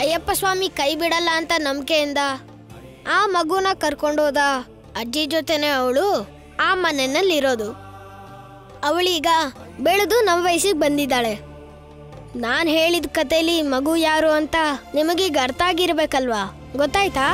ಅಯ್ಯಪ್ಪ ಸ್ವಾಮಿ ಕೈ ಬಿಡಲ್ಲ ಅಂತ ನಂಬಿಕೆಯಿಂದ ಆ ಮಗುನ ಕರ್ಕೊಂಡೋದ ಅಜ್ಜಿ ಜೊತೆನೆ ಅವಳು ಆ ಮನೆಯಲ್ಲಿರೋದು ಅವಳೀಗ ಬೆಳೆದು ನಮ್ಮ ವಯಸ್ಸಿಗೆ ಬಂದಿದ್ದಾಳೆ ನಾನು ಹೇಳಿದ ಕಥೆಲಿ ಮಗು ಯಾರು ಅಂತ ನಿಮಗೀಗ ಅರ್ಥ ಆಗಿರ್ಬೇಕಲ್ವಾ ಗೊತ್ತಾಯ್ತಾ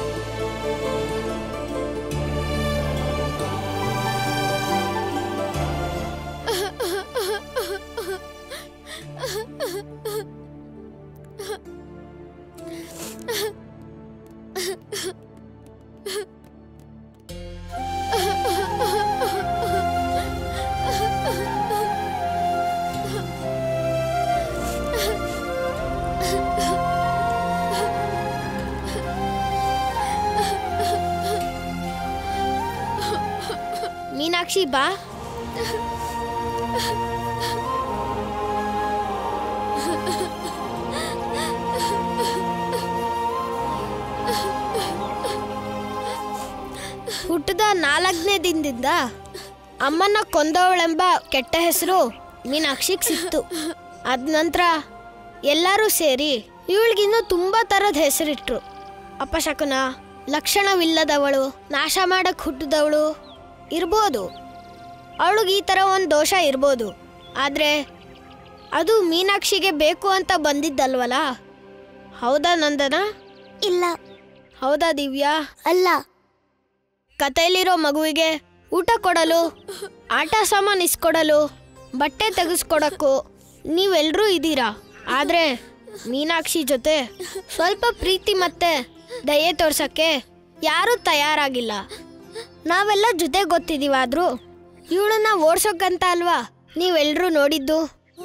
ಮೀನಾಕ್ಷಿ ಬಾ ಹುಟ್ಟಿದ ನಾಲ್ಕನೇ ದಿನದಿಂದ ಅಮ್ಮನ ಕೊಂದವಳೆಂಬ ಕೆಟ್ಟ ಹೆಸರು ಮೀನಾಕ್ಷಿಗೆ ಸಿಕ್ತು ಅದ ನಂತರ ಎಲ್ಲರೂ ಸೇರಿ ಇವಳಿಗಿನ್ನೂ ತುಂಬ ಥರದ ಹೆಸರಿಟ್ರು ಅಪಶಕುನ ಲಕ್ಷಣವಿಲ್ಲದವಳು ನಾಶ ಮಾಡಕ್ ಹುಟ್ಟಿದವಳು ಇರ್ಬೋದು ಅವಳಿಗೆ ಈ ಥರ ಒಂದು ದೋಷ ಇರ್ಬೋದು ಆದರೆ ಅದು ಮೀನಾಕ್ಷಿಗೆ ಬೇಕು ಅಂತ ಬಂದಿದ್ದಲ್ವಲ್ಲ ಹೌದಾ ನಂದನ ಇಲ್ಲ ಹೌದಾ ದಿವ್ಯಾ ಅಲ್ಲ ಕಥೆಯಲ್ಲಿರೋ ಮಗುವಿಗೆ ಊಟ ಕೊಡಲು ಆಟ ಸಾಮಾನು ಇಸ್ಕೊಡಲು ಬಟ್ಟೆ ತೆಗೆಸ್ಕೊಡಕ್ಕೂ ನೀವೆಲ್ಲರೂ ಇದ್ದೀರಾ ಆದರೆ ಮೀನಾಕ್ಷಿ ಜೊತೆ ಸ್ವಲ್ಪ ಪ್ರೀತಿ ಮತ್ತೆ ದಯೆ ತೋರ್ಸಕ್ಕೆ ಯಾರೂ ತಯಾರಾಗಿಲ್ಲ ನಾವೆಲ್ಲ ಜೊತೆ ಗೊತ್ತಿದೀವಾದ್ರೂ ಇವಳನ್ನ ಓಡ್ಸೋಕ್ಕಂತ ಅಲ್ವಾ ನೀವೆಲ್ಲರೂ ನೋಡಿದ್ದು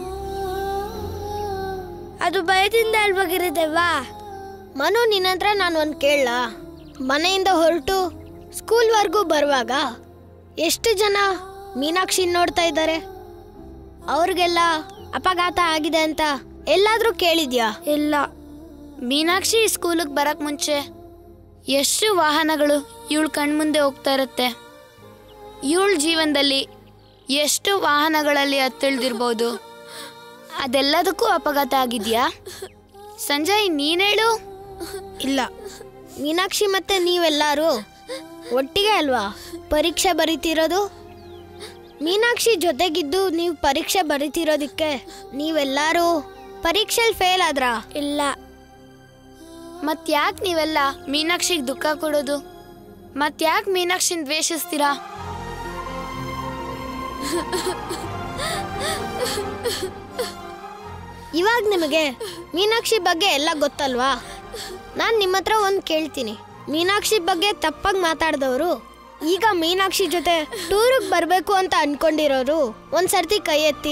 ಅದು ಭಯದಿಂದ ಅಲ್ವಾಗಿರೋದಲ್ವಾ ಮನು ನಿನ್ನತ್ರ ನಾನು ಒಂದು ಕೇಳಲ್ಲ ಮನೆಯಿಂದ ಹೊರಟು ಸ್ಕೂಲ್ವರೆಗೂ ಬರುವಾಗ ಎಷ್ಟು ಜನ ಮೀನಾಕ್ಷಿ ನೋಡ್ತಾ ಇದ್ದಾರೆ ಅವ್ರಿಗೆಲ್ಲ ಅಪಘಾತ ಆಗಿದೆ ಅಂತ ಎಲ್ಲಾದ್ರೂ ಕೇಳಿದ್ಯಾ ಇಲ್ಲ ಮೀನಾಕ್ಷಿ ಸ್ಕೂಲಿಗೆ ಬರಕ್ ಮುಂಚೆ ಎಷ್ಟು ವಾಹನಗಳು ಇವಳ ಕಣ್ಮುಂದೆ ಹೋಗ್ತಾ ಇರುತ್ತೆ ಇವಳ ಜೀವನದಲ್ಲಿ ಎಷ್ಟು ವಾಹನಗಳಲ್ಲಿ ಹತ್ತಿಳ್ದಿರ್ಬೋದು ಅದೆಲ್ಲದಕ್ಕೂ ಅಪಘಾತ ಆಗಿದ್ಯಾ ಸಂಜಯ್ ನೀನೇಳು ಇಲ್ಲ ಮೀನಾಕ್ಷಿ ಮತ್ತೆ ನೀವೆಲ್ಲರೂ ಒಟ್ಟಿಗೆ ಅಲ್ವಾ ಪರೀಕ್ಷೆ ಬರೀತಿರೋದು ಮೀನಾಕ್ಷಿ ಜೊತೆಗಿದ್ದು ನೀವು ಪರೀಕ್ಷೆ ಬರೀತಿರೋದಕ್ಕೆ ನೀವೆಲ್ಲರೂ ಪರೀಕ್ಷೆಲಿ ಫೇಲ್ ಆದ್ರಾ ಇಲ್ಲ ಮತ್ಯಾಕ್ ನೀವೆಲ್ಲ ಮೀನಾಕ್ಷಿಗೆ ದುಃಖ ಕೊಡೋದು ಮತ್ಯಾಕ್ ಮೀನಾಕ್ಷಿನ ದ್ವೇಷಿಸ್ತೀರಾ ಇವಾಗ ನಿಮಗೆ ಮೀನಾಕ್ಷಿ ಬಗ್ಗೆ ಎಲ್ಲ ಗೊತ್ತಲ್ವಾ ನಾನು ನಿಮ್ಮ ಹತ್ರ ಒಂದು ಕೇಳ್ತೀನಿ ಮೀನಾಕ್ಷಿ ಬಗ್ಗೆ ತಪ್ಪಾಗಿ ಮಾತಾಡಿದವರು ಈಗ ಮೀನಾಕ್ಷಿ ಜೊತೆ ಟೂರಿಗೆ ಬರಬೇಕು ಅಂತ ಅನ್ಕೊಂಡಿರೋರು ಒಂದು ಸರ್ತಿ ಕೈ ಎತ್ತಿ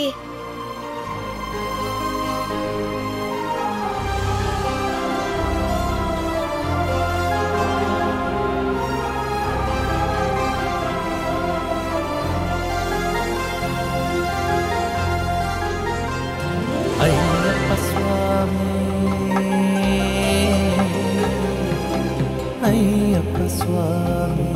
ಅಯ್ಯಪ್ಪ ಸ್ವಾಮಿ ಅಯ್ಯಪ್ಪ ಸ್ವಾಮಿ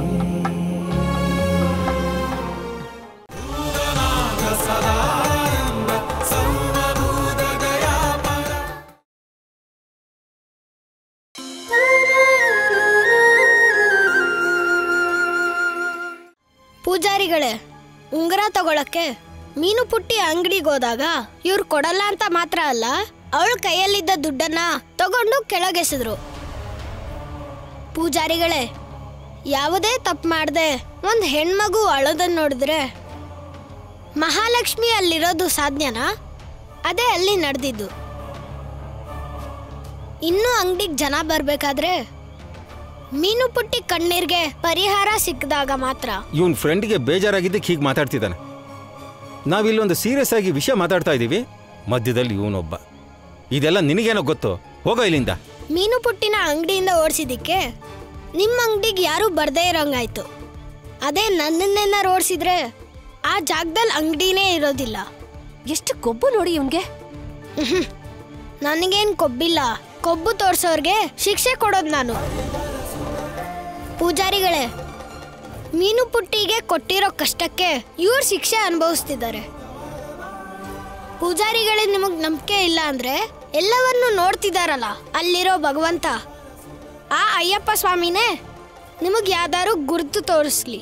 ಪೂಜಾರಿಗಳೇ ಉಂಗುರ ತಗೊಳಕ್ಕೆ ಮೀನು ಪುಟ್ಟಿ ಅಂಗಡಿಗೆ ಹೋದಾಗ ಇವ್ರು ಕೊಡಲ್ಲ ಅಂತ ಮಾತ್ರ ಅಲ್ಲ ಅವಳ ಕೈಯಲ್ಲಿದ್ದ ದುಡ್ಡನ್ನ ತಗೊಂಡು ಕೆಳಗೆಸೆದ್ರು ಪೂಜಾರಿಗಳೇ ಯಾವುದೇ ತಪ್ಪು ಮಾಡದೆ ಒಂದು ಹೆಣ್ಮಗು ಅಳೋದನ್ನ ನೋಡಿದ್ರೆ ಮಹಾಲಕ್ಷ್ಮಿ ಅಲ್ಲಿರೋದು ಸಾಧ್ಯನಾ ಅದೇ ಅಲ್ಲಿ ನಡೆದಿದ್ದು ಇನ್ನೂ ಅಂಗಡಿಗೆ ಜನ ಬರಬೇಕಾದ್ರೆ ಮೀನು ಪುಟ್ಟಿ ಕಣ್ಣೀರ್ಗೆ ಪರಿಹಾರ ಸಿಕ್ಕಿದಾಗ ಮಾತ್ರ ಇವನ್ ಫ್ರೆಂಡ್ಗೆ ಬೇಜಾರಾಗಿದ್ದಕ್ಕೆ ಹೀಗೆ ಮಾತಾಡ್ತಿದ್ದಾನೆ ನಾವಿಲ್ಲೊಂದು ಸೀರಿಯಸ್ ಆಗಿ ವಿಷಯ ಮಾತಾಡ್ತಾ ಇದ್ದೀವಿ ಮಧ್ಯದಲ್ಲಿ ಇವನೊಬ್ಬ ಇದೆಲ್ಲ ನಿನಗೇನೋ ಗೊತ್ತು ಹೋಗೋ ಇಲ್ಲಿಂದ ಮೀನು ಪುಟ್ಟಿನ ಅಂಗಡಿಯಿಂದ ಓಡಿಸಿದ್ದಕ್ಕೆ ನಿಮ್ಮ ಅಂಗಡಿಗೆ ಯಾರೂ ಬರ್ದೇ ಇರೋಂಗಾಯ್ತು ಅದೇ ನನ್ನನ್ನೇನಾರು ಓಡಿಸಿದ್ರೆ ಆ ಜಾಗದಲ್ಲಿ ಅಂಗಡಿನೇ ಇರೋದಿಲ್ಲ ಎಷ್ಟು ಕೊಬ್ಬು ನೋಡಿ ಇವನ್ಗೆ ನನಗೇನು ಕೊಬ್ಬಿಲ್ಲ ಕೊಬ್ಬು ತೋರ್ಸೋರ್ಗೆ ಶಿಕ್ಷೆ ಕೊಡೋದು ನಾನು ಪೂಜಾರಿಗಳೇ ಮೀನು ಪುಟ್ಟಿಗೆ ಕೊಟ್ಟಿರೋ ಕಷ್ಟಕ್ಕೆ ಇವ್ರು ಶಿಕ್ಷೆ ಅನುಭವಿಸ್ತಿದ್ದಾರೆ ಪೂಜಾರಿಗಳೇ ನಿಮಗೆ ನಂಬಿಕೆ ಇಲ್ಲ ಅಂದ್ರೆ ಎಲ್ಲವನ್ನು ನೋಡ್ತಿದಾರಲ್ಲ ಅಲ್ಲಿರೋ ಭಗವಂತ ಆ ಅಯ್ಯಪ್ಪ ಸ್ವಾಮಿನೇ ನಿಮಗೆ ಯಾವ್ದಾದ್ರು ಗುರುತು ತೋರಿಸ್ಲಿ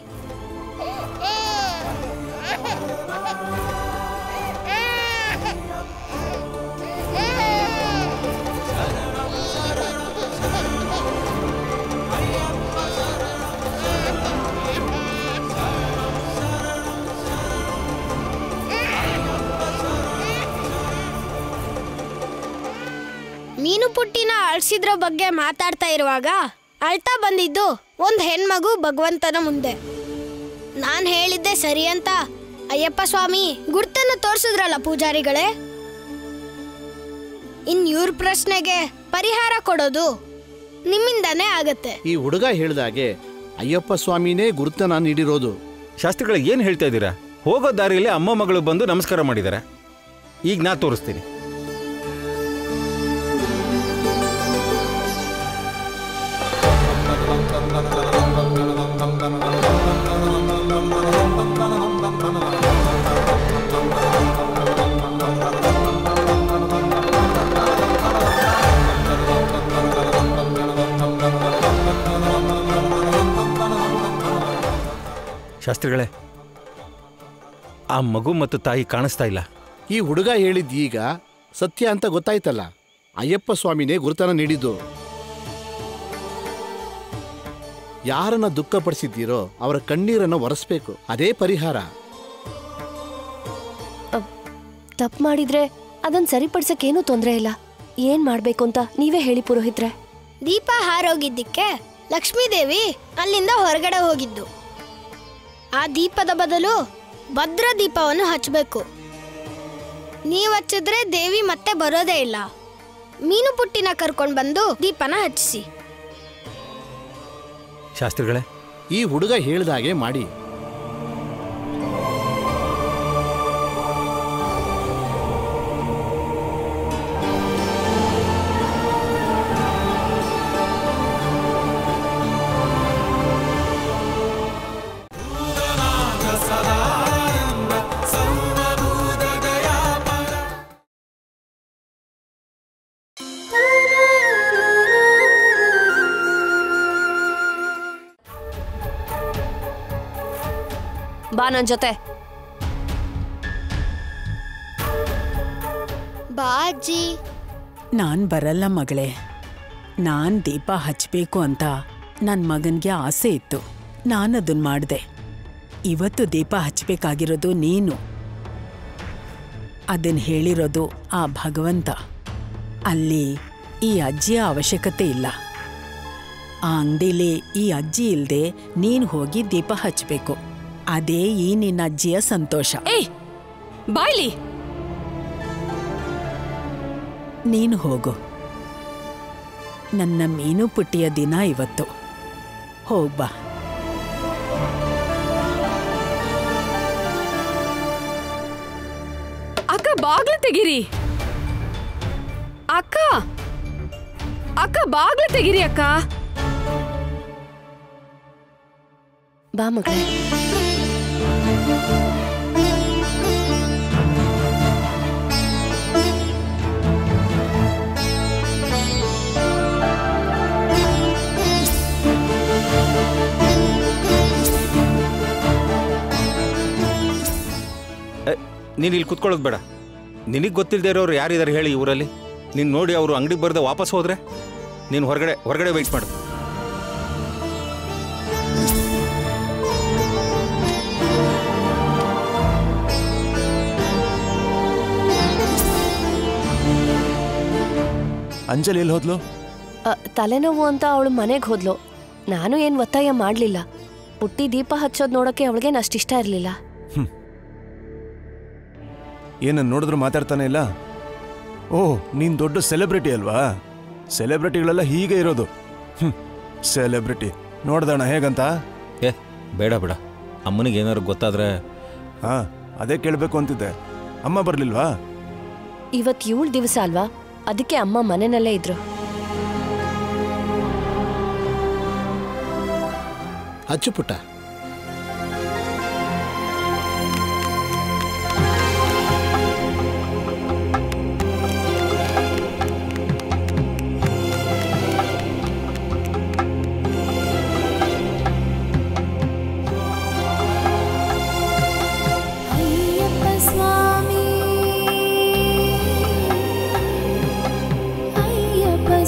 ಮೀನು ಪುಟ್ಟಿನ ಅಳ್ಸಿದ್ರ ಬಗ್ಗೆ ಮಾತಾಡ್ತಾ ಇರುವಾಗ ಅಳ್ತಾ ಬಂದಿದ್ದು ಒಂದು ಹೆಣ್ಮಗು ಭಗವಂತನ ಮುಂದೆ ನಾನು ಹೇಳಿದ್ದೆ ಸರಿ ಅಂತ ಅಯ್ಯಪ್ಪ ಸ್ವಾಮಿ ಗುರ್ತನ್ನು ತೋರಿಸಿದ್ರಲ್ಲ ಪೂಜಾರಿಗಳೇ ಇನ್ ಇವ್ರ ಪ್ರಶ್ನೆಗೆ ಪರಿಹಾರ ಕೊಡೋದು ನಿಮ್ಮಿಂದಾನೇ ಆಗತ್ತೆ ಈ ಹುಡುಗ ಹೇಳ್ದಾಗೆ ಅಯ್ಯಪ್ಪ ಸ್ವಾಮಿನೇ ಗುರುತನ ನೀಡಿರೋದು ಶಾಸ್ತ್ರಿಗಳು ಏನು ಹೇಳ್ತಾ ಇದ್ದೀರಾ ಹೋಗೋ ದಾರಿಯಲ್ಲಿ ಅಮ್ಮ ಮಗಳು ಬಂದು ನಮಸ್ಕಾರ ಮಾಡಿದ್ದಾರೆ ಈಗ ನಾ ತೋರಿಸ್ತೀನಿ ಶಾಸ್ತ್ರಿಗಳೇ ಆ ಮಗು ಮತ್ತು ತಾಯಿ ಕಾಣಿಸ್ತಾ ಇಲ್ಲ ಈ ಹುಡುಗ ಹೇಳಿದ್ ಈಗ ಸತ್ಯ ಅಂತ ಗೊತ್ತಾಯ್ತಲ್ಲ ಅಯ್ಯಪ್ಪ ಸ್ವಾಮಿನೇ ಗುರುತನ ನೀಡಿದ್ದು ಯಾರನ್ನ ದುಃಖಪಡಿಸಿದ್ದೀರೋ ಅವರ ಕಣ್ಣೀರನ್ನ ಒರೆಸ್ಬೇಕು ಅದೇ ಪರಿಹಾರ ತಪ್ಪು ಮಾಡಿದ್ರೆ ಅದನ್ನ ಸರಿಪಡ್ಸಕ್ಕೇನೂ ತೊಂದರೆ ಇಲ್ಲ ಏನ್ ಮಾಡ್ಬೇಕು ಅಂತ ನೀವೇ ಹೇಳಿ ಪುರೋಹಿತ್ರೆ ದೀಪ ಹಾರೋಗಿದ್ದಕ್ಕೆ ಲಕ್ಷ್ಮೀದೇವಿ ಅಲ್ಲಿಂದ ಹೊರಗಡೆ ಹೋಗಿದ್ದು ಆ ದೀಪದ ಬದಲು ಭದ್ರ ದೀಪವನ್ನು ಹಚ್ಚಬೇಕು ನೀವು ಹಚ್ಚಿದ್ರೆ ದೇವಿ ಮತ್ತೆ ಬರೋದೇ ಇಲ್ಲ ಮೀನು ಪುಟ್ಟಿನ ಕರ್ಕೊಂಡು ಬಂದು ದೀಪನ ಹಚ್ಚಿಸಿ ಶಾಸ್ತ್ರಿಗಳೇ ಈ ಹುಡುಗ ಹೇಳ್ದಾಗೆ ಮಾಡಿ ಬಾ ನನ್ ಜೊತೆ ಬಾಜಿ ನಾನ್ ಬರಲ್ಲ ಮಗಳೇ ನಾನ್ ದೀಪ ಹಚ್ಬೇಕು ಅಂತ ನನ್ ಮಗನ್ಗೆ ಆಸೆ ಇತ್ತು ನಾನದನ್ ಮಾಡ್ದೆ ಇವತ್ತು ದೀಪ ಹಚ್ಬೇಕಾಗಿರೋದು ನೀನು ಅದನ್ ಹೇಳಿರೋದು ಆ ಭಗವಂತ ಅಲ್ಲಿ ಈ ಅಜ್ಜಿಯ ಅವಶ್ಯಕತೆ ಇಲ್ಲ ಆ ಅಂಗಡಿಲಿ ಈ ಅಜ್ಜಿ ಇಲ್ದೆ ನೀನ್ ಹೋಗಿ ದೀಪ ಹಚ್ಬೇಕು ಅದೇ ಈ ನಿನ್ನ ಅಜ್ಜಿಯ ಸಂತೋಷ ಏಯ್ ಬಾಯ್ಲಿ ನೀನು ಹೋಗು ನನ್ನ ಮೀನು ಪುಟ್ಟಿಯ ದಿನ ಇವತ್ತು ಹೋಗ್ಬಾ ಅಕ್ಕ ಬಾಗ್ಲು ತೆಗೀರಿ ಅಕ್ಕ ಅಕ್ಕ ಬಾಗ್ಲು ತೆಗೀರಿ ಅಕ್ಕ ಬಾ ಮಗಳೇ ನೀನು ಇಲ್ಲಿ ಕುತ್ಕೊಳ್ಳೋದು ಬೇಡ ನಿನಗೆ ಗೊತ್ತಿಲ್ಲದೆ ಇರೋರು ಯಾರಿದ್ದಾರೆ ಹೇಳಿ ಈ ಊರಲ್ಲಿ ನೀನು ನೋಡಿ ಅವರು ಅಂಗಡಿಗೆ ಬರದೆ ವಾಪಸ್ ಹೋದ್ರೆ ನೀನು ಹೊರಗಡೆ ಹೊರಗಡೆ ವೆಯ್ಟ್ ಮಾಡು ಅಂಜಲಿ ಎಲ್ಲಿ ಹೋದ್ಲು ಅ, ತಲೆನೋವು ಅಂತ ಅವಳು ಮನೆಗೆ ಹೋದ್ಲು ನಾನು ಏನ್ ಒತ್ತಾಯ ಮಾಡ್ಲಿಲ್ಲ ಪುಟ್ಟಿ ದೀಪ ಹಚ್ಚೋದ್ ನೋಡಕ್ಕೆ ಅವಳಿಗೇನು ಅಷ್ಟಿಷ್ಟ ಇರ್ಲಿಲ್ಲ ಏನನ್ನ ನೋಡಿದ್ರು ಮಾತಾಡ್ತಾನೆ ಇಲ್ಲ ಓಹ್ ನೀನ್ ದೊಡ್ಡ ಸೆಲೆಬ್ರಿಟಿ ಅಲ್ವಾ ಸೆಲೆಬ್ರಿಟಿಗಳೆಲ್ಲ ಹೀಗೆ ಇರೋದು ಹ್ಮ್ ಸೆಲೆಬ್ರಿಟಿ ನೋಡ್ದಣ ಹೇಗಂತ ಏ ಬೇಡ ಬೇಡ ಅಮ್ಮನಿಗೆ ಏನಾದ್ರು ಗೊತ್ತಾದ್ರೆ ಹಾ ಅದೇ ಕೇಳಬೇಕು ಅಂತಿದ್ದೆ ಅಮ್ಮ ಬರ್ಲಿಲ್ವಾ ಇವತ್ ಏಳ್ ದಿವಸ ಅಲ್ವಾ ಅದಕ್ಕೆ ಅಮ್ಮ ಮನೆನಲ್ಲೇ ಇದ್ರು ಹಚ್ಚು ಪುಟ್ಟ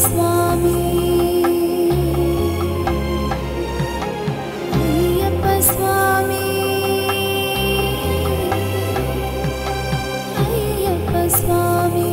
ಸ್ವಾಮಿ ಅಯ್ಯಪ್ಪ ಸ್ವಾಮಿ ಅಯ್ಯಪ್ಪ ಸ್ವಾಮಿ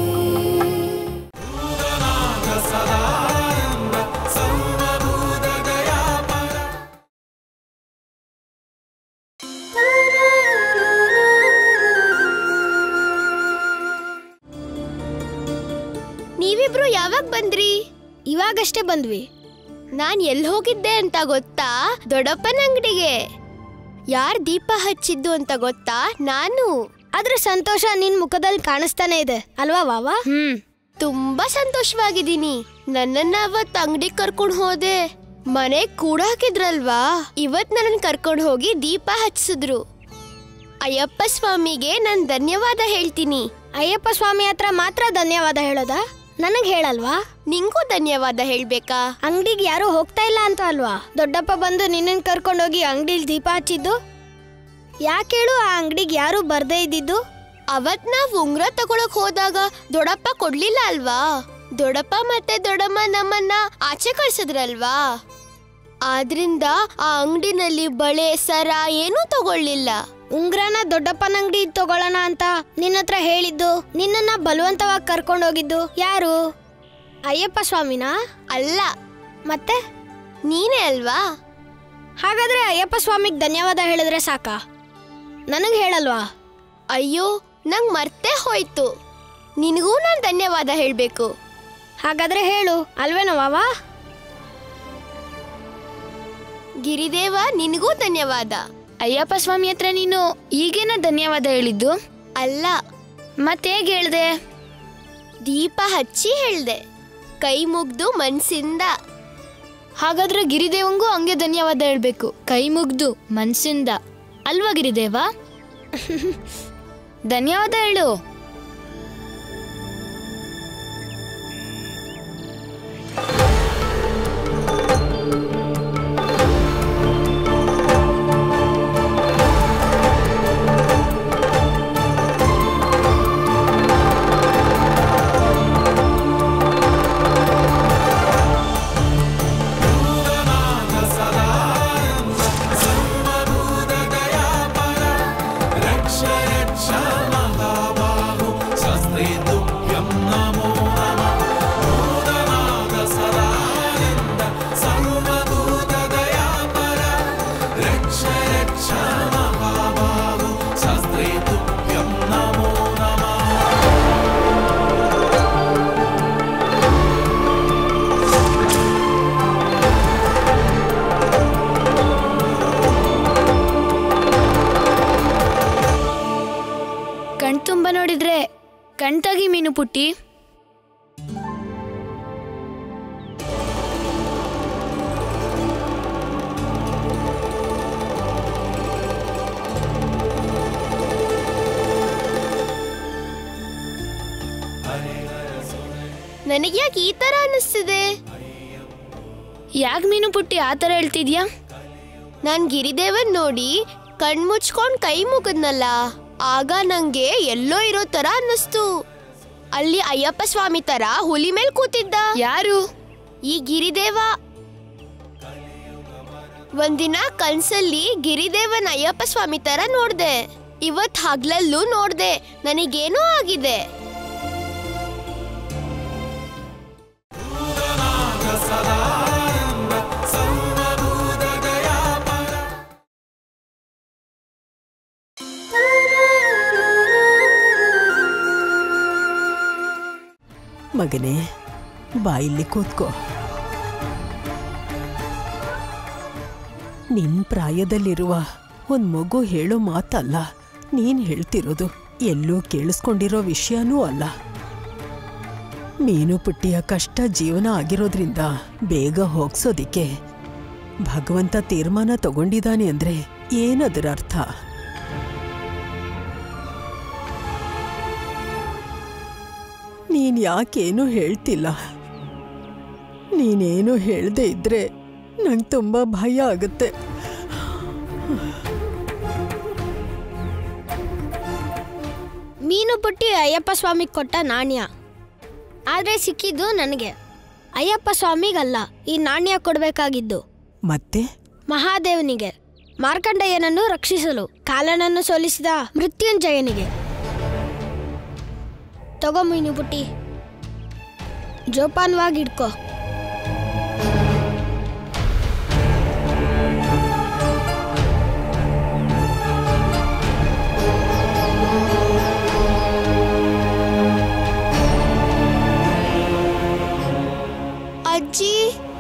ನೀವಿಬ್ರು ಯಾವಾಗ ಬಂದ್ರಿ ಇವಾಗಷ್ಟೇ ಬಂದ್ವಿ ನಾನ್ ಎಲ್ಲಿ ಹೋಗಿದ್ದೆ ಅಂತ ಗೊತ್ತಾ ದೊಡ್ಡಪ್ಪನ ಅಂಗಡಿಗೆ ಯಾರ್ ದೀಪ ಹಚ್ಚಿದ್ದು ಅಂತ ಗೊತ್ತಾ ನಾನು ಅದ್ರ ಸಂತೋಷ ನಿನ್ ಮುಖದಲ್ಲಿ ಕಾಣಿಸ್ತಾನೆ ಇದೆ ಅಲ್ವಾ ವಾವಾ ಹ್ಮ್ ತುಂಬಾ ಸಂತೋಷವಾಗಿದ್ದೀನಿ ನನ್ನನ್ನ ಅವತ್ ಅಂಗಡಿ ಕರ್ಕೊಂಡ್ ಹೋದೆ ಮನೆ ಕೂಡ ಹಾಕಿದ್ರಲ್ವಾ ಇವತ್ ನನ್ನ ಕರ್ಕೊಂಡ್ ಹೋಗಿ ದೀಪ ಹಚ್ಸಿದ್ರು ಅಯ್ಯಪ್ಪ ಸ್ವಾಮಿಗೆ ನಾನ್ ಧನ್ಯವಾದ ಹೇಳ್ತೀನಿ ಅಯ್ಯಪ್ಪ ಸ್ವಾಮಿ ಹತ್ರ ಮಾತ್ರ ಧನ್ಯವಾದ ಹೇಳೋದಾ ನನಗ್ ಹೇಳಲ್ವಾ ನಿಂಗೂ ಧನ್ಯವಾದ ಹೇಳ್ಬೇಕಾ ಅಂಗಡಿಗೆ ಯಾರು ಹೋಗ್ತಾ ಇಲ್ಲ ಅಂತ ಅಲ್ವಾ ದೊಡ್ಡಪ್ಪ ಬಂದು ನಿನ್ನನ್ ಕರ್ಕೊಂಡೋಗಿ ಅಂಗಡಿಲಿ ದೀಪ ಹಚ್ಚಿದ್ದು ಯಾಕೇಳು ಆ ಅಂಗಡಿಗೆ ಯಾರು ಬರ್ದೇ ಇದ್ದಿದ್ದು ಅವತ್ ನಾವ್ ಉಂಗ್ರ ತಗೊಳಕ್ ಹೋದಾಗ ದೊಡ್ಡಪ್ಪ ಕೊಡ್ಲಿಲ್ಲ ಅಲ್ವಾ ದೊಡ್ಡಪ್ಪ ಮತ್ತೆ ದೊಡ್ಡಮ್ಮ ನಮ್ಮನ್ನ ಆಚೆ ಕಳ್ಸಿದ್ರಲ್ವಾ ಆದ್ರಿಂದ ಆ ಅಂಗಡಿನಲ್ಲಿ ಬಳೆ ಸರ ಏನೂ ತಗೊಳ್ಳಿಲ್ಲ ಉಂಗ್ರನ ದೊಡ್ಡಪ್ಪನ ಅಂಗಡಿ ತಗೊಳ್ಳೋಣ ಅಂತ ನಿನ್ನ ಹತ್ರ ಹೇಳಿದ್ದು ನಿನ್ನನ್ನ ಬಲವಂತವಾಗಿ ಕರ್ಕೊಂಡೋಗಿದ್ದು ಯಾರು ಅಯ್ಯಪ್ಪ ಸ್ವಾಮಿನಾ ಅಲ್ಲ ಮತ್ತೆ ನೀನೇ ಅಲ್ವಾ ಹಾಗಾದ್ರೆ ಅಯ್ಯಪ್ಪ ಸ್ವಾಮಿಗೆ ಧನ್ಯವಾದ ಹೇಳಿದ್ರೆ ಸಾಕಾ ನನಗೆ ಹೇಳಲ್ವಾ ಅಯ್ಯೋ ನಂಗೆ ಮರ್ತೇ ಹೋಯ್ತು ನಿನಗೂ ನಾನು ಧನ್ಯವಾದ ಹೇಳಬೇಕು ಹಾಗಾದ್ರೆ ಹೇಳು ಅಲ್ವೇನೋ ವಾವಾ ಗಿರಿದೇವ ನಿನಗೂ ಧನ್ಯವಾದ ಅಯ್ಯಪ್ಪ ಸ್ವಾಮಿ ಹತ್ರ ನೀನು ಈಗೇನ ಧನ್ಯವಾದ ಹೇಳಿದ್ದು ಅಲ್ಲ ಮತ್ತೆ ಹೇಗೆ ಹೇಳ್ದೆ ದೀಪ ಹಚ್ಚಿ ಹೇಳ್ದೆ ಕೈ ಮುಗ್ದು ಮನ್ಸಿಂದ ಹಾಗಾದ್ರೆ ಗಿರಿದೇವಂಗೂ ಹಂಗೆ ಧನ್ಯವಾದ ಹೇಳ್ಬೇಕು ಕೈ ಮುಗ್ದು ಮನ್ಸಿಂದ ಅಲ್ವಾ ಗಿರಿದೇವ ಧನ್ಯವಾದ ಹೇಳು ಕಣ್ ತುಂಬ ನೋಡಿದ್ರೆ ಕಣ್ತಾಗಿ ಮೀನು ಪುಟ್ಟಿ ನನಗೆ ಯಾಕೆ ಈ ತರ ಅನ್ನಿಸ್ತಿದೆ ಯಾಕೆ ಮೀನು ಪುಟ್ಟಿ ಆ ಥರ ಹೇಳ್ತಿದ್ಯಾ ನಾನ್ ಗಿರಿದೇವನ್ ನೋಡಿ ಕಣ್ ಮುಚ್ಕೊಂಡ್ ಕೈ ಮುಗಿದ್ನಲ್ಲ ಆಗ ನಂಗೆ ಎಲ್ಲೋ ಇರೋ ತರ ಅನ್ನಿಸ್ತು ಅಲ್ಲಿ ಅಯ್ಯಪ್ಪ ಸ್ವಾಮಿ ತರ ಹುಲಿ ಮೇಲ್ ಕೂತಿದ್ದ ಯಾರು ಈ ಗಿರಿದೇವ ಒಂದಿನ ಕನ್ಸಲ್ಲಿ ಗಿರಿದೇವನ್ ಅಯ್ಯಪ್ಪ ಸ್ವಾಮಿ ತರ ನೋಡ್ದೆ ಇವತ್ ಹಗ್ಲಲ್ಲೂ ನೋಡ್ದೆ ನನಗೇನೋ ಆಗಿದೆ ಮಗನೇ ಬಾಯಿಲ್ಲಿ ಕೂತ್ಕೋ ನಿನ್ ಪ್ರಾಯದಲ್ಲಿರುವ ಒಂದ್ ಮಗು ಹೇಳೋ ಮಾತಲ್ಲ ನೀನ್ ಹೇಳ್ತಿರೋದು ಎಲ್ಲೂ ಕೇಳಿಸ್ಕೊಂಡಿರೋ ವಿಷಯನೂ ಅಲ್ಲ ಮೀನು ಪುಟ್ಟಿಯ ಕಷ್ಟ ಜೀವನ ಆಗಿರೋದ್ರಿಂದ ಬೇಗ ಹೋಗ್ಸೋದಿಕ್ಕೆ ಭಗವಂತ ತೀರ್ಮಾನ ತಗೊಂಡಿದ್ದಾನೆ ಅಂದ್ರೆ ಏನದರ ಅರ್ಥ ನೀನ್ ಯಾಕೇನು ಹೇಳ್ತಿಲ್ಲ ನೀನೇನು ಹೇಳ್ದೆ ಇದ್ರೆ ನಂಗೆ ತುಂಬಾ ಭಯ ಆಗುತ್ತೆ ಮೀನು ಪುಟ್ಟಿ ಅಯ್ಯಪ್ಪ ಸ್ವಾಮಿಗೆ ಕೊಟ್ಟ ನಾಣ್ಯ ಆದ್ರೆ ಸಿಕ್ಕಿದ್ದು ನನಗೆ ಅಯ್ಯಪ್ಪ ಸ್ವಾಮಿಗಲ್ಲ ಈ ನಾಣ್ಯ ಕೊಡಬೇಕಾಗಿದ್ದು ಮತ್ತೆ ಮಹಾದೇವನಿಗೆ ಮಾರ್ಕಂಡಯ್ಯನನ್ನು ರಕ್ಷಿಸಲು ಕಾಲನನ್ನು ಸೋಲಿಸಿದ ಮೃತ್ಯುಂಜಯನಿಗೆ ತಗೋ ಮೀನು ಪುಟ್ಟಿ ಜೋಪಾನವಾಗಿ ಇಡ್ಕೋ ಅಜ್ಜಿ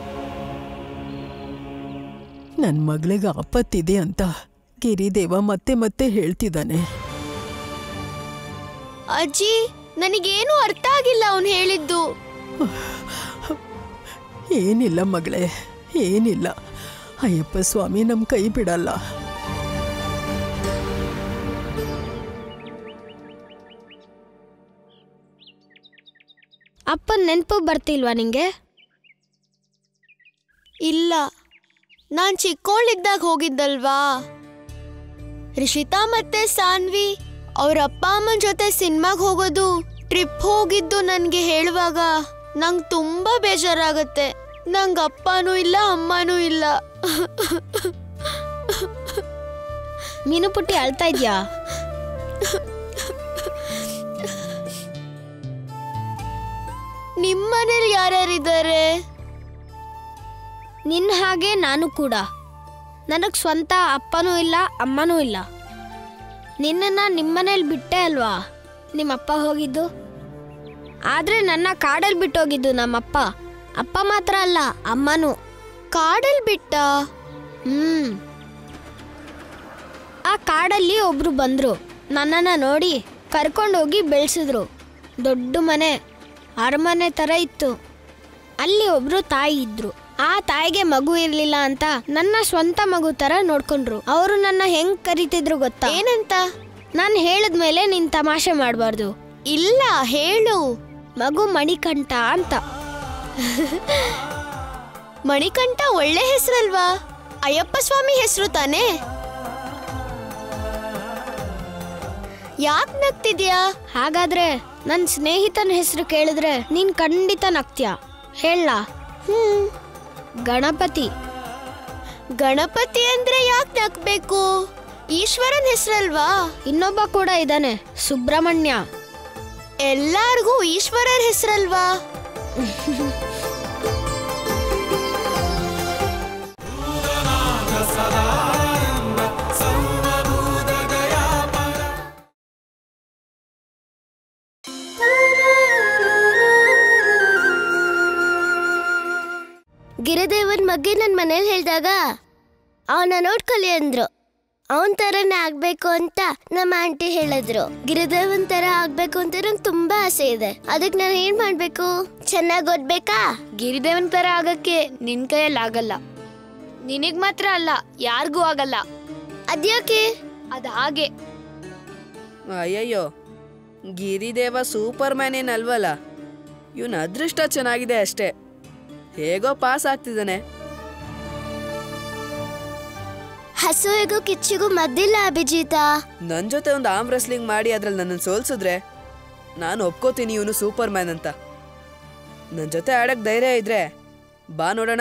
ನನ್ನ ಮಗಳಿಗೆ ಆಪತ್ತಿದೆ ಅಂತ ಗಿರಿದೇವ ಮತ್ತೆ ಮತ್ತೆ ಹೇಳ್ತಿದ್ದಾನೆ ಅಜ್ಜಿ ನನಗೇನು ಅರ್ಥ ಆಗಿಲ್ಲ ಅವನು ಹೇಳಿದ್ದು ಏನಿಲ್ಲ ಮಗಳೇ ಏನಿಲ್ಲ ಅಯ್ಯಪ್ಪ ಸ್ವಾಮಿ ನಮ್ಮ ಕೈ ಬಿಡಲ್ಲ ಅಪ್ಪನ ನೆನಪು ಬರ್ತಿಲ್ವಾ ನಿಂಗೆ ಇಲ್ಲ ನಾನ್ ಚಿಕ್ಕೋಳಿದ್ದಾಗ ಹೋಗಿದ್ದಲ್ವಾ ರಿಷಿತಾ ಮತ್ತೆ ಸಾನ್ವಿ ಅವ್ರ ಅಪ್ಪ ಅಮ್ಮನ ಜೊತೆ ಸಿನಿಮಾಗ್ ಹೋಗೋದು ಟ್ರಿಪ್ ಹೋಗಿದ್ದು ನನ್ಗೆ ಹೇಳುವಾಗ ನಂಗೆ ತುಂಬಾ ಬೇಜಾರಾಗತ್ತೆ ನಂಗೆ ಅಪ್ಪನೂ ಇಲ್ಲ ಅಮ್ಮನೂ ಇಲ್ಲ ಮೀನು ಪುಟ್ಟಿ ಅಳ್ತಾ ಇದ್ಯಾ ನಿಮ್ಮನೇಲಿ ಯಾರ್ಯಾರಿದ್ದಾರೆ ನಿನ್ನ ಹಾಗೆ ನಾನು ಕೂಡ ನನಗೆ ಸ್ವಂತ ಅಪ್ಪನೂ ಇಲ್ಲ ಅಮ್ಮನೂ ಇಲ್ಲ ನಿನ್ನನ್ನು ನಿಮ್ಮನೇಲಿ ಬಿಟ್ಟೆ ಅಲ್ವಾ ನಿಮ್ಮಪ್ಪ ಹೋಗಿದ್ದು ಆದರೆ ನನ್ನ ಕಾಡಲ್ಲಿ ಬಿಟ್ಟೋಗಿದ್ದು ನಮ್ಮಪ್ಪ ಅಪ್ಪ ಮಾತ್ರ ಅಲ್ಲ ಅಮ್ಮನೂ ಕಾಡಲ್ ಬಿಟ್ಟ ಹ್ಮ್ ಆ ಕಾಡಲ್ಲಿ ಒಬ್ರು ಬಂದ್ರು ನನ್ನನ್ನ ನೋಡಿ ಕರ್ಕೊಂಡೋಗಿ ಬೆಳೆಸಿದ್ರು ದೊಡ್ಡ ಮನೆ ಅರಮನೆ ಥರ ಇತ್ತು ಅಲ್ಲಿ ಒಬ್ರು ತಾಯಿ ಇದ್ರು ಆ ತಾಯಿಗೆ ಮಗು ಇರ್ಲಿಲ್ಲ ಅಂತ ನನ್ನ ಸ್ವಂತ ಮಗು ತರ ನೋಡ್ಕೊಂಡ್ರು ಅವರು ನನ್ನ ಹೆಂಗ್ ಕರಿತಿದ್ರು ಗೊತ್ತಾ ಏನಂತ ನಾನು ಹೇಳಿದ್ಮೇಲೆ ನೀನ್ ತಮಾಷೆ ಮಾಡಬಾರ್ದು ಇಲ್ಲ ಹೇಳು ಮಗು ಮಣಿಕಂಠ ಅಂತ ಮಣಿಕಂಠ ಒಳ್ಳೆ ಹೆಸರಲ್ವಾ ಅಯ್ಯಪ್ಪ ಸ್ವಾಮಿ ಹೆಸರು ತಾನೇ ಯಾಕ್ ನಗ್ತಿದ್ಯಾ ಹಾಗಾದ್ರೆ ನನ್ನ ಸ್ನೇಹಿತನ ಹೆಸರು ಕೇಳಿದ್ರೆ ನೀನ್ ಖಂಡಿತ ನಗ್ತ್ಯಾ ಹೇಳ ಹ್ಮ್ ಗಣಪತಿ ಗಣಪತಿ ಅಂದ್ರೆ ಯಾಕೆ ನಗ್ಬೇಕು ಈಶ್ವರನ್ ಹೆಸರಲ್ವಾ ಇನ್ನೊಬ್ಬ ಕೂಡ ಇದ್ದಾನೆ ಸುಬ್ರಹ್ಮಣ್ಯ ಎಲ್ಲಾರ್ಗೂ ಈಶ್ವರನ್ ಹೆಸರಲ್ವಾ ಗಿರಿದೇವನ್ ಬಗ್ಗೆ ನನ್ನ ಮನೇಲಿ ಹೇಳಿದಾಗ ಅವನ ನೋಡ್ಕೊಳ್ಳಿ ಅಂದ್ರು ಅವನ್ ಥರನೇ ಆಗ್ಬೇಕು ಅಂತ ನಮ್ಮ ಆಂಟಿ ಹೇಳಿದ್ರು ಗಿರಿದೇವನ್ ತರ ಆಗ್ಬೇಕು ಅಂತ ನಂಗೆ ತುಂಬಾ ಆಸೆ ಇದೆ ಅದಕ್ಕೆ ನಾನು ಏನ್ ಮಾಡ್ಬೇಕು ಚೆನ್ನಾಗಿ ಓದ್ಬೇಕಾ ಗಿರಿದೇವನ್ ತರ ಆಗಕ್ಕೆ ನಿನ್ ಕೈಯಲ್ಲಿ ಆಗಲ್ಲ ನಿನಗ್ ಮಾತ್ರ ಅಲ್ಲ ಯಾರಿಗೂ ಆಗಲ್ಲ ಅದ್ಯಾಕೆ ಅದ್ ಹಾಗೆ ಅಯ್ಯಯ್ಯೋ ಗಿರಿದೇವ ಸೂಪರ್ ಮ್ಯಾನ್ ಏನಲ್ವಲ್ಲ ಇವನ ಅದೃಷ್ಟ ಚೆನ್ನಾಗಿದೆ ಅಷ್ಟೇ ಹೇಗೋ ಪಾಸ್ ಆಗ್ತಿದ್ದಾನೆ ಹಸುವಿಗೂ ಕಿಚ್ಚಿಗೂ ಮದ್ದಿಲ್ಲ ಅಭಿಜಿತ ನನ್ನ ಜೊತೆ ಒಂದು ಆರ್ಮ್ ರೆಸ್ಲಿಂಗ್ ಮಾಡಿ ಅದ್ರಲ್ಲಿ ನನ್ನನ್ನು ಸೋಲ್ಸಿದ್ರೆ ನಾನು ಒಪ್ಕೋತೀನಿ ಇವನು ಸೂಪರ್ ಮ್ಯಾನ್ ಅಂತ ನನ್ನ ಜೊತೆ ಆಡಕ್ ಧೈರ್ಯ ಇದ್ರೆ ಬಾ ನೋಡೋಣ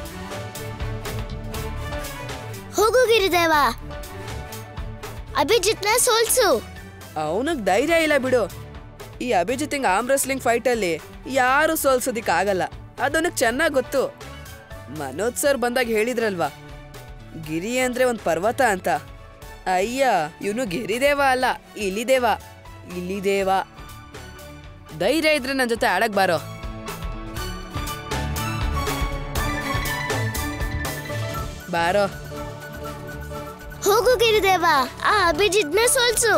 ಹೋಗು ಗಿರಿದೇವ ಅಭಿಜಿತ್ನ ಸೋಲ್ಸು ಅವನಿಗೆ ಧೈರ್ಯ ಇಲ್ಲ ಬಿಡು ಈ ಅಭಿಜಿತ್ ಹಿಂಗ್ ಆರ್ಮ್ ರೆಸ್ಲಿಂಗ್ ಫೈಟಲ್ಲಿ ಯಾರು ಸೋಲ್ಸೋದಿಕ್ಕಾಗಲ್ಲ ಅದವನಿಗೆ ಚೆನ್ನಾಗಿ ಗೊತ್ತು ಮನೋಜ್ ಸರ್ ಬಂದಾಗ ಹೇಳಿದ್ರಲ್ವಾ ಗಿರಿ ಅಂದ್ರೆ ಒಂದು ಪರ್ವತ ಅಂತ ಅಯ್ಯ ಇವನು ಗಿರಿದೇವ ಅಲ್ಲ ಇಲಿದೇವ ಇಲಿದೇವ ಧೈರ್ಯ ಇದ್ರೆ ನನ್ನ ಜೊತೆ ಆಡಕ್ ಬಾರೋ ಬಾರೋ ಹೋಗು ಗಿರಿದೇವ ಆ ಅಭಿಜಿತ್ನ ಸೋಲ್ಸು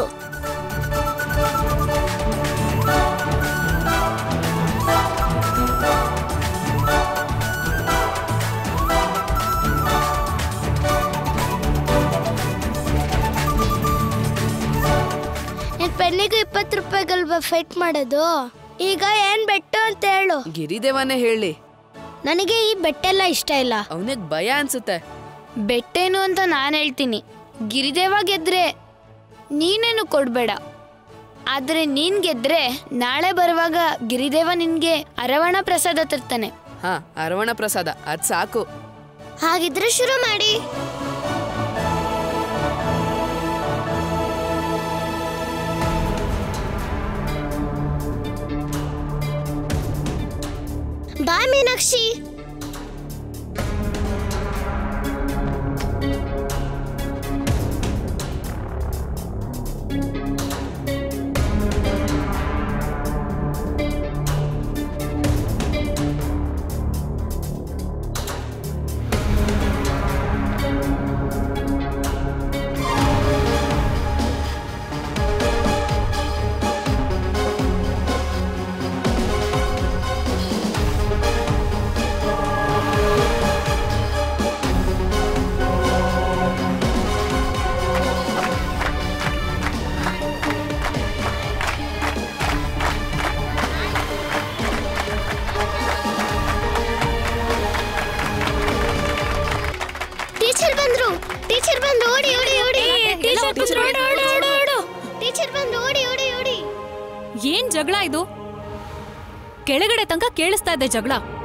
ನಿನ್ ಪೆನ್ನಿಗೂ ಇಪ್ಪತ್ತು ರೂಪಾಯಿಗಲ್ವಾ ಫೈಟ್ ಮಾಡೋದು ಈಗ ಏನ್ ಬೆಟ್ಟು ಅಂತ ಹೇಳು ಗಿರಿದೇವನೇ ಹೇಳಿ ನನಗೆ ಈ ಬೆಟ್ಟೆಲ್ಲ ಇಷ್ಟ ಇಲ್ಲ ಅವನಿಗೆ ಭಯ ಅನ್ಸುತ್ತೆ ಬೆಟ್ಟೇನು ಅಂತ ನಾನು ಹೇಳ್ತೀನಿ ಗಿರಿದೇವ ಗೆದ್ರೆ ನೀನೇನು ಕೊಡ್ಬೇಡ ಆದ್ರೆ ನೀನ್ ಗೆದ್ರೆ ನಾಳೆ ಬರುವಾಗ ಗಿರಿದೇವ ನಿನ್ಗೆ ಅರವಣ ಪ್ರಸಾದ ತರ್ತಾನೆ ಹಾ ಅರವಣ ಪ್ರಸಾದ ಅದ್ ಸಾಕು ಹಾಗಿದ್ರೆ ಶುರು ಮಾಡಿ ಬಾಯ್ ಮೀನಾಕ್ಷಿ ಟೀಚರ್ ಬಂದ್ರು ಟೀಚರ್ ಬಂದ್ರು ಓಡಿ ಓಡಿ ಓಡಿ ಟೀಚರ್ ಬಂದ್ರು ಓಡು, ಓಡು, ಓಡು, ಓಡು. ಟೀಚರ್ ಬಂದ್ರು ಓಡಿ ಓಡಿ ಓಡಿ ಏನ್ ಜಗಳ ಇದು ಕೆಳಗಡೆ ತನಕ ಕೇಳಿಸ್ತಾ ಇದೆ ಜಗಳ